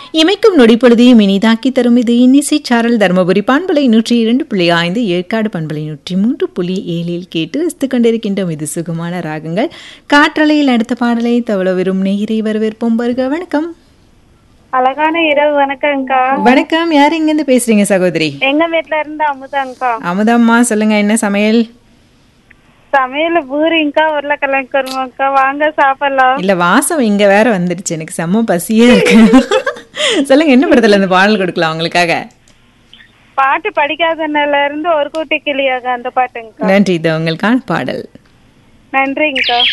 இமைக்கும் நொடிப்பொழுதையும் இனிதாக்கி தரும் இது இன்னிசை சாரல் தருமபுரி பண்பலை நூற்றி இரண்டு புள்ளி ஐந்து ஏற்காடு பண்பலை நூற்றி மூன்று புள்ளி ஏழில் கேட்டு ரசித்து கொண்டிருக்கின்றோம் இது சுகமான ராகங்கள் காற்றலையில் அடுத்த பாடலை தவள விரும் நேயரை வரவேற்போம் வருக வணக்கம் அழகான இரவு வணக்கம்க்கா வணக்கம் யார் இங்கிருந்து பேசுறீங்க சகோதரி எங்க வீட்ல இருந்து அமுதாங்க்கா அமுதம்மா சொல்லுங்க என்ன சமையல் சமையல் பூரிங்கக்கா உருளைக்கிழங்கு குருமாக்கா வாங்க சாப்பிடலாம் இல்ல வாசம் இங்க வேற வந்துடுச்சு எனக்கு செம்ம பசியே இருக்கு சொல்லுங்க என்ன படத்துல இந்த பாடல் கொடுக்கலாம் உங்களுக்காக பாட்டு படிக்காதனால இருந்து ஒரு கூட்டி கிளியாக அந்த பாட்டுங்கக்கா நன்றி இது உங்களுக்கான பாடல் நன்றிங்கக்கா